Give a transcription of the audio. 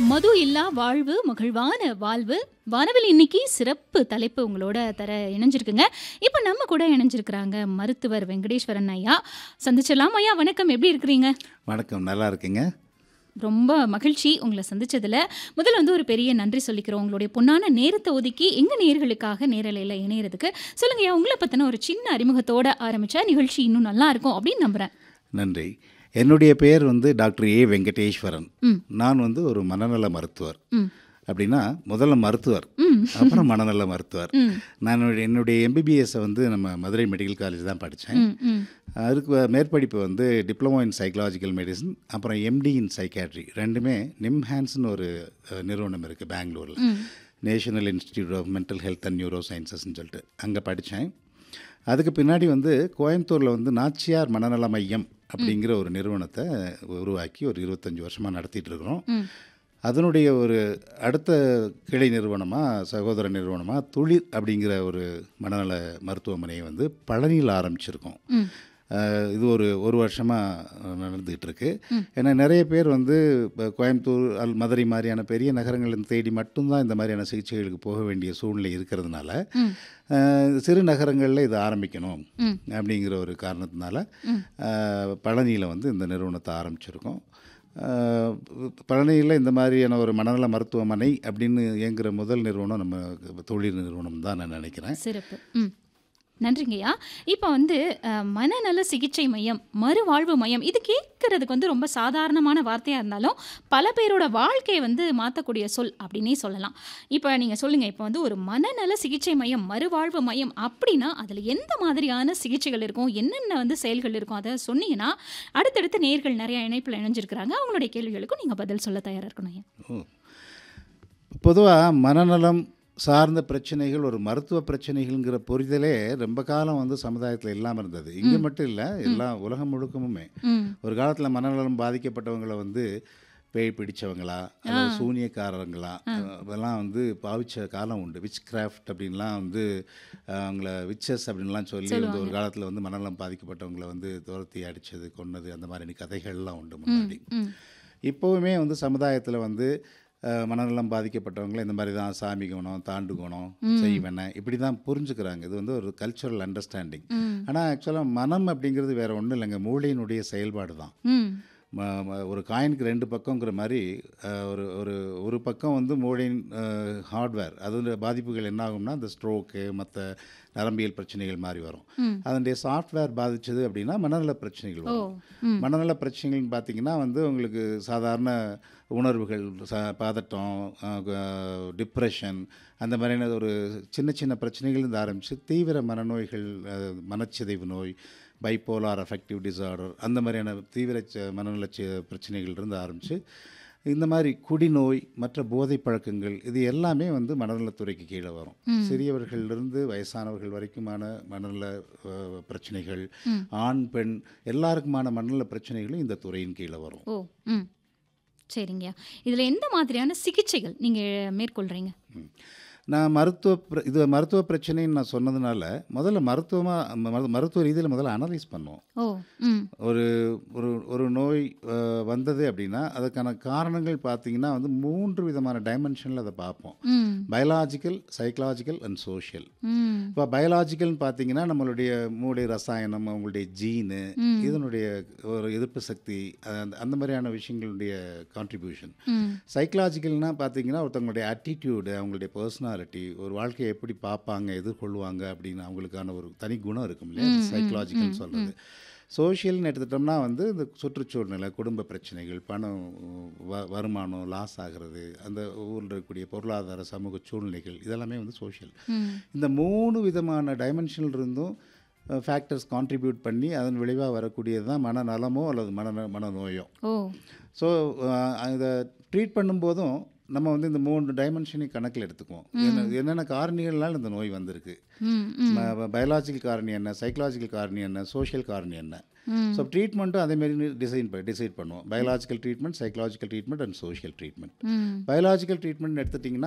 மது இல்லா வாழ்வு மகிழ்வான வாழ்வு வானவில் இன்னைக்கு சிறப்பு தலைப்பு உங்களோட தர இணைஞ்சிருக்குங்க இப்போ நம்ம கூட இணைஞ்சிருக்கிறாங்க மருத்துவர் வெங்கடேஸ்வரன் ஐயா சந்திச்சிடலாம் ஐயா வணக்கம் எப்படி இருக்கிறீங்க வணக்கம் நல்லா இருக்கீங்க ரொம்ப மகிழ்ச்சி உங்களை சந்திச்சதுல முதல்ல வந்து ஒரு பெரிய நன்றி சொல்லிக்கிறோம் உங்களுடைய பொன்னான நேரத்தை ஒதுக்கி எங்க நேர்களுக்காக நேரலையில் இணையறதுக்கு சொல்லுங்க ஐயா உங்களை பத்தின ஒரு சின்ன அறிமுகத்தோட ஆரம்பிச்சா நிகழ்ச்சி இன்னும் நல்லா இருக்கும் அப்படின்னு நம்புறேன் நன்றி என்னுடைய பெயர் வந்து டாக்டர் ஏ வெங்கடேஸ்வரன் ம். நான் வந்து ஒரு மனநல மருத்துவர் ம் அப்படின்னா முதல்ல மருத்துவர் ம் அப்புறம் மனநல மருத்துவர் ம் நான் என்னுடைய- என்னுடைய எம்பிபிஎஸ்ஸை வந்து நம்ம மதுரை மெடிக்கல் காலேஜ் தான் படித்தேன் ம் ம் அதுக்கு வ- மேற்படிப்பு வந்து டிப்ளமோ இன் சைக்கலாஜிக்கல் மெடிசன் அப்புறம் எம்டி இன் சைக்காட்ரி ரெண்டுமே நிம்ஹான்ஸ்னு ஒரு அஹ், நிறுவனம் இருக்குது பெங்களூரில் ம் national institute of mental health and neuro சயின்சஸ்ன்னு சொல்லிட்டு அங்கே படித்தேன் அதுக்கு பின்னாடி வந்து கோயம்புத்தூரில் வந்து நாச்சியார் மனநல மையம் அப்படிங்கிற ஒரு நிறுவனத்தை உருவாக்கி ஒரு இருபத்தஞ்சி வருஷமாக நடத்திட்டு இருக்கிறோம் ம் அதனுடைய ஒரு அடுத்த கிளை நிறுவனமாக சகோதர நிறுவனமாக துளிர் அப்படிங்கிற ஒரு மனநல மருத்துவமனையை வந்து பழனியில் ஆரம்பிச்சிருக்கோம் ம் அஹ் இது ஒரு ஒரு வருஷமாக நடந்துகிட்டு இருக்கு ஏன்னா நிறைய பேர் வந்து இப்போ கோயம்புத்தூர் அல் மதுரை மாதிரியான பெரிய நகரங்களை தேடி மட்டும்தான் இந்த மாதிரியான சிகிச்சைகளுக்கு போக வேண்டிய சூழ்நிலை இருக்கிறதுனால ம் அஹ் சிறு நகரங்களில் இது ஆரம்பிக்கணும் ம். அப்படிங்கிற ஒரு காரணத்தினால பழனியில் வந்து இந்த நிறுவனத்தை ஆரம்பிச்சிருக்கோம் அஹ் பழனியில் இந்த மாதிரியான ஒரு மனநல மருத்துவமனை அப்படின்னு இயங்குகிற முதல் நிறுவனம் நம்ம தொழில் நிறுவனம் தான் நான் நினைக்கிறேன் சிறப்பு ம் நன்றிங்கய்யா இப்போ வந்து அஹ், மனநல சிகிச்சை மையம் மறுவாழ்வு மையம் இது கேட்கறதுக்கு வந்து ரொம்ப சாதாரணமான வார்த்தையாக இருந்தாலும் பல பேரோட வாழ்க்கையை வந்து மாற்றக்கூடிய சொல் அப்படின்னே சொல்லலாம் இப்போ நீங்கள் சொல்லுங்கள் இப்போ வந்து ஒரு மனநல சிகிச்சை மையம் மறுவாழ்வு மையம் அப்படின்னா அதில் எந்த மாதிரியான சிகிச்சைகள் இருக்கும் என்னென்ன வந்து செயல்கள் இருக்கும் அதை சொன்னீங்கன்னா அடுத்தடுத்து நேர்கள் நிறைய இணைப்பில் இணைஞ்சிருக்கிறாங்க அவங்களுடைய கேள்விகளுக்கும் நீங்கள் பதில் சொல்ல தயாராக இருக்கணும் ஐயா பொதுவாக மனநலம் சார்ந்த பிரச்சனைகள் ஒரு மருத்துவ பிரச்சனைகள்ங்கிற புரிதலே ரொம்ப காலம் வந்து சமுதாயத்தில் இல்லாமல் இருந்தது இங்கே மட்டும் இல்லை எல்லா உலகம் முழுக்கமுமே ம் ஒரு காலத்தில் மனநலம் பாதிக்கப்பட்டவங்களை வந்து பேய் பிடிச்சவங்களா அல்லது சூனியக்காரங்களா அதெல்லாம் வந்து பாவிச்ச காலம் உண்டு விச் கிராஃப்ட் அப்படின்லாம் வந்து அஹ், அவங்கள விச்சஸ் அப்படின்லாம் சொல்லி வந்து ஒரு காலத்தில் வந்து மனநலம் பாதிக்கப்பட்டவங்களை வந்து துரத்தி அடித்தது கொன்னது அந்த மாதிரி கதைகள்லாம் உண்டு முன்னாடி ம் இப்போவுமே வந்து சமுதாயத்தில் வந்து அஹ், மனநலம் பாதிக்கப்பட்டவங்களை இந்த மாதிரி தான் சாமி குணம் தாண்டு குணம் செய்வன இப்படி தான் புரிஞ்சுக்கிறாங்க இது வந்து ஒரு கல்ச்சுரல் அண்டர்ஸ்டாண்டிங் ம் ஆனால் ஆக்சுவலாக மனம் அப்படிங்கிறது வேற ஒன்றும் இல்லைங்க மூளையினுடைய செயல்பாடு தான் ம் ம- ம- ஒரு காயினுக்கு ரெண்டு பக்கங்கிற மாதிரி அஹ், ஒரு ஒரு ஒரு பக்கம் வந்து மூளையின் ஹார்ட்வேர் அதோட பாதிப்புகள் என்ன ஆகும்னா இந்த ஸ்ட்ரோக்கு மற்ற நரம்பியல் பிரச்சனைகள் மாதிரி வரும் ம். அதனுடைய சாஃப்ட்வேர் பாதிச்சது அப்படின்னா மனநல பிரச்சனைகள் ஓ வரும் ம் மனநல பிரச்சனைகள்னு பார்த்தீங்கன்னா வந்து உங்களுக்கு சாதாரண உணர்வுகள் ச பதட்டம் டிப்ரெஷன் அந்த மாதிரியான ஒரு சின்ன சின்ன பிரச்சனைகள் இருந்து ஆரம்பித்து தீவிர மனநோய்கள் அஹ், மனச்சிதைவு நோய் பைப்போலார் அஃபெக்டிவ் டிசார்டர் அந்த மாதிரியான தீவிர ச- மனநல சி- பிரச்சனைகள் இருந்து ஆரம்பித்து இந்த மாதிரி குடிநோய் மற்ற போதை பழக்கங்கள் இது எல்லாமே வந்து மனநலத்துறைக்கு கீழே வரும் சிறியவர்களிலிருந்து வயசானவர்கள் வரைக்குமான மனநல அஹ், பிரச்சனைகள் ஆண் பெண் எல்லாருக்குமான மனநல பிரச்சனைகளும் இந்த துறையின் கீழே வரும் ஓ ம் சரிங்கய்யா இதில் எந்த மாதிரியான சிகிச்சைகள் நீங்கள் மேற்கொள்கிறீங்க ம். நான் மருத்துவ பிர- இது மருத்துவ பிரச்சனைன்னு நான் சொன்னதுனால முதல்ல மருத்துவமாக மருத்துவ ரீதியில் முதல்ல அனலைஸ் பண்ணுவோம் ஓ ம் ஒரு ஒரு ஒரு நோய் அஹ், வந்தது அப்படின்னா அதுக்கான காரணங்கள் பார்த்தீங்கன்னா வந்து மூன்று விதமான டைமென்ஷனில் அதை பார்ப்போம் ம் பயாலாஜிக்கல் சைக்கலாஜிக்கல் அண்ட் சோஷியல் ம் இப்போ பயாலாஜிக்கல்னு பார்த்தீங்கன்னா நம்மளுடைய மூளை ரசாயனம் அவங்களுடைய ஜீனு இதனுடைய ஒரு எதிர்ப்பு சக்தி அந்த அந்த மாதிரியான விஷயங்களுடைய கான்ட்ரிபியூஷன் ம் சைக்கலாஜிக்கல்னா பார்த்தீங்கன்னா ஒருத்தவங்களுடைய attitude அவங்களுடைய பர்சனாலிட்டி ஒரு வாழ்க்கையை எப்படி பார்ப்பாங்க எதிர்கொள்வாங்க அப்படின்னு அவங்களுக்கான ஒரு தனி குணம் இருக்கும் இல்லையா சைக்கலாஜிக்கல் சொல்கிறது சோஷியல்னு எடுத்துட்டோம்னா வந்து இந்த சுற்றுச்சூழ்நிலை குடும்ப பிரச்சனைகள் பணம் வ வருமானம் லாஸ் ஆகிறது அந்த ஊரில் இருக்கக்கூடிய பொருளாதார சமூக சூழ்நிலைகள் இதெல்லாமே வந்து சோஷியல் ம் இந்த மூணு விதமான டைமென்ஷனில் இருந்தும் ஃபேக்டர்ஸ் கான்ட்ரிபியூட் பண்ணி அதன் விளைவாக வரக்கூடியது தான் மனநலமோ அல்லது மன மனநோயோ ஓ ஸோ இதை ட்ரீட் பண்ணும்போதும் நம்ம வந்து இந்த மூணு டைமென்ஷனையும் கணக்கில் எடுத்துக்குவோம் என்ன- என்னென்ன காரணிகள்னால இந்த நோய் வந்திருக்கு ம் ம் பயாலாஜிக்கல் காரணி என்ன சைக்கலாஜிக்கல் காரணி என்ன சோஷியல் காரணி என்ன ம் ஸோ ட்ரீட்மெண்ட்டும் அதேமாரி டிசைன் டிசைட் பண்ணுவோம் biological treatment psychological treatment and social treatment ம் பயாலாஜிக்கல் ட்ரீட்மெண்ட் எடுத்துட்டிங்கன்னா